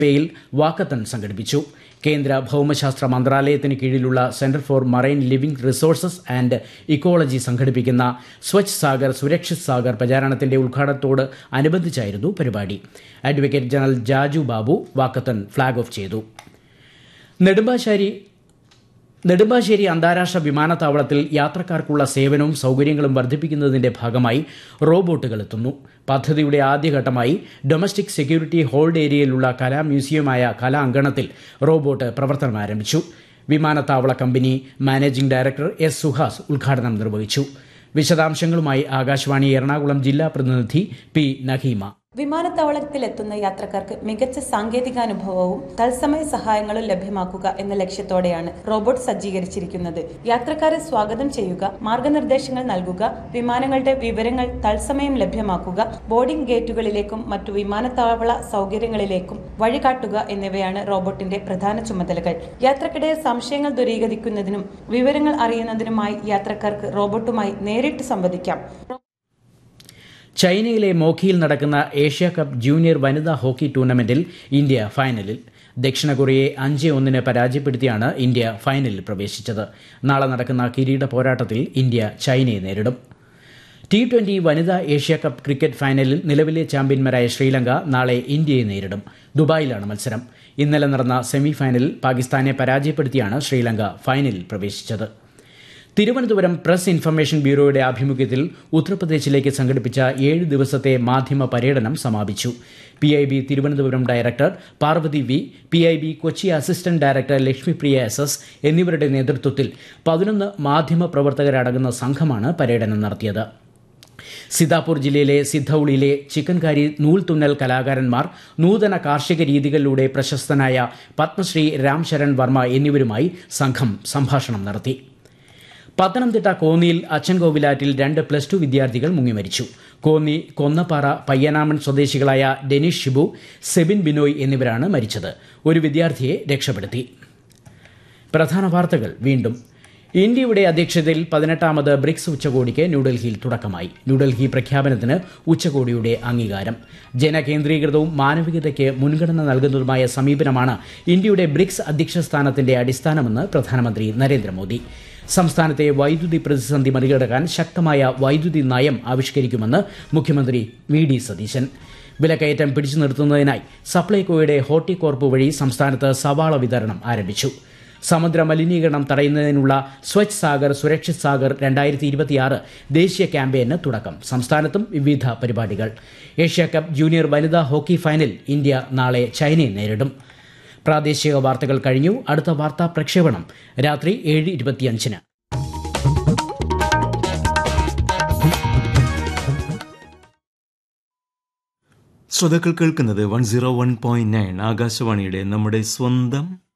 പേയിൽ വാക്കത്തൺ സംഘടിപ്പിച്ചു കേന്ദ്ര ഭൗമശാസ്ത്ര മന്ത്രാലയത്തിന് കീഴിലുള്ള centre for marine living resources and ecology സംഘടിപ്പിക്കുന്ന സ്വച്ഛ് സാഗർ സുരക്ഷിത് സാഗർ പ്രചാരണത്തിന്റെ ഉദ്ഘാടനത്തോട് അനുബന്ധിച്ചായിരുന്നു പരിപാടി advocate general Jaju Babu walkathon flag off ചെയ്തു നെടുമ്പാശ്ശേരി നെടുമ്പാശ്ശേരി അന്താരാഷ്ട്ര വിമാനത്താവളത്തിൽ യാത്രക്കാർക്കുള്ള സേവനവും സൗകര്യങ്ങളും വർദ്ധിപ്പിക്കുന്നതിന്റെ ഭാഗമായി റോബോട്ടുകൾ എത്തുന്നു പദ്ധതിയുടെ ആദ്യഘട്ടമായി ഡൊമസ്റ്റിക് സെക്യൂരിറ്റി ഹോൾഡ് ഏരിയയിലുള്ള കലാ മ്യൂസിയമായ കലാ അങ്കണത്തിൽ റോബോട്ട് പ്രവർത്തനം ആരംഭിച്ചു വിമാനത്താവള company managing director S Suhas ഉദ്ഘാടനം നിർവഹിച്ചു വിശദാംശങ്ങളുമായി ആകാശവാണി എറണാകുളം ജില്ലാ പ്രതിനിധി പി നഹീമ വിമാനത്താവളത്തിലെത്തുന്ന യാത്രക്കാർക്ക് മികച്ച സാങ്കേതികാനുഭവവും തത്സമയ സഹായങ്ങളും ലഭ്യമാക്കുക എന്ന ലക്ഷ്യത്തോടെയാണ് റോബോട്ട് സജ്ജീകരിച്ചിരിക്കുന്നത് യാത്രക്കാരെ സ്വാഗതം ചെയ്യുക മാർഗനിർദ്ദേശങ്ങൾ നൽകുക വിമാനങ്ങളുടെ വിവരങ്ങൾ തത്സമയം ലഭ്യമാക്കുക ബോർഡിംഗ് ഗേറ്റുകളിലേക്കും മറ്റു വിമാനത്താവള സൗകര്യങ്ങളിലേക്കും വഴികാട്ടുക എന്നിവയാണ് റോബോട്ടിന്റെ പ്രധാന ചുമതലകൾ യാത്രക്കിടെ സംശയങ്ങൾ ദൂരീകരിക്കുന്നതിനും വിവരങ്ങൾ അറിയുന്നതിനുമായി യാത്രക്കാർക്ക് റോബോട്ടുമായി നേരിട്ട് സംവദിക്കാം ചൈനയിലെ മോഖിയിൽ നടക്കുന്ന ഏഷ്യ കപ്പ് ജൂനിയർ വനിതാ ഹോക്കി ടൂർണമെന്റിൽ ഇന്ത്യ ഫൈനലിൽ ദക്ഷിണ കൊറിയയെ അഞ്ച് ഒന്നിന് പരാജയപ്പെടുത്തിയാണ് ഇന്ത്യ ഫൈനലിൽ പ്രവേശിച്ചത് നാളെ നടക്കുന്ന കിരീട പോരാട്ടത്തിൽ ഇന്ത്യ ചൈനയെ നേരിടും ടി ട്വന്റി വനിതാ ഏഷ്യ കപ്പ് ക്രിക്കറ്റ് ഫൈനലിൽ നിലവിലെ ചാമ്പ്യന്മാരായ ശ്രീലങ്ക നാളെ ഇന്ത്യയെ നേരിടും ദുബായിലാണ് മത്സരം ഇന്നലെ നടന്ന സെമി ഫൈനലിൽ പാകിസ്ഥാനെ പരാജയപ്പെടുത്തിയാണ് ശ്രീലങ്ക ഫൈനലിൽ പ്രവേശിച്ചത് തിരുവനന്തപുരം പ്രസ് ഇൻഫർമേഷൻ ബ്യൂറോയുടെ ആഭിമുഖ്യത്തിൽ ഉത്തർപ്രദേശിലേക്ക് സംഘടിപ്പിച്ച ഏഴ് ദിവസത്തെ മാധ്യമ പര്യടനം സമാപിച്ചു P I B Thiruvananthapuram director Parvathy V P I B Kochi assistant director Lakshmipriya S S എന്നിവരുടെ നേതൃത്വത്തിൽ പതിനൊന്ന് മാധ്യമ പ്രവർത്തകരടങ്ങുന്ന സംഘമാണ് പര്യടനം നടത്തിയത് സിതാപൂർ ജില്ലയിലെ സിദ്ധൌളിയിലെ ചിക്കൻകാരി നൂൽ തുന്നൽ കലാകാരന്മാർ നൂതന കാർഷിക രീതികളിലൂടെ പ്രശസ്തനായ പത്മശ്രീ രാം ശരൺ വർമ്മ എന്നിവരുമായി സംഘം സംഭാഷണം നടത്തി പത്തനംതിട്ട കോന്നിയിൽ അച്ചൻകോവിലാറ്റിൽ രണ്ട് പ്ലസ് ടു വിദ്യാർത്ഥികൾ മുങ്ങിമരിച്ചു കോന്നി കൊന്നപ്പാറ പയ്യനാമൺ സ്വദേശികളായ ഡെനിഷ് ഷിബു സെബിൻ ബിനോയ് എന്നിവരാണ് മരിച്ചത് ഒരു വിദ്യാർത്ഥിയെ രക്ഷപ്പെടുത്തി പ്രധാന വാർത്തകൾ വീണ്ടും ഇന്ത്യയുടെ അധ്യക്ഷതയിൽ പതിനെട്ടാമത് ബ്രിക്സ് ഉച്ചകോടിക്ക് ന്യൂഡൽഹിയിൽ തുടക്കമായി ന്യൂഡൽഹി പ്രഖ്യാപനത്തിന് ഉച്ചകോടിയുടെ അംഗീകാരം ജനകേന്ദ്രീകൃതവും മാനവികതയ്ക്ക് മുൻഗണന നൽകുന്നതുമായ സമീപനമാണ് ഇന്ത്യയുടെ ബ്രിക്സ് അധ്യക്ഷ സ്ഥാനത്തിന്റെ അടിസ്ഥാനമെന്ന് പ്രധാനമന്ത്രി നരേന്ദ്രമോദി സംസ്ഥാനത്തെ വൈദ്യുതി പ്രതിസന്ധി മറികടക്കാൻ ശക്തമായ വൈദ്യുതി നയം ആവിഷ്കരിക്കുമെന്ന് മുഖ്യമന്ത്രി വി ഡി സതീശൻ വിലക്കയറ്റം പിടിച്ചു നിർത്തുന്നതിനായി സപ്ലൈകോയുടെ ഹോർട്ടികോർപ്പ് വഴി സംസ്ഥാനത്ത് സവാള വിതരണം ആരംഭിച്ചു സമുദ്ര മലിനീകരണം തടയുന്നതിനുള്ള സ്വച്ഛ് സാഗർ സുരക്ഷിത് സാഗർ രണ്ടായിരത്തി ഇരുപത്തിയാറ് ദേശീയ ക്യാമ്പയിന് തുടക്കം സംസ്ഥാനത്തും വിവിധ പരിപാടികൾ ഏഷ്യ കപ്പ് ജൂനിയർ വനിതാ ഹോക്കി ഫൈനൽ ഇന്ത്യ നാളെ ചൈനയെ നേരിടും പ്രാദേശിക വാർത്തകൾ കഴിഞ്ഞു അടുത്ത വാർത്താ പ്രക്ഷേപണം രാത്രി ഏഴ് ഇരുപത്തിയഞ്ചിന് ശ്രോതാക്കൾ കേൾക്കുന്നത് one zero one point nine ആകാശവാണിയുടെ നമ്മുടെ സ്വന്തം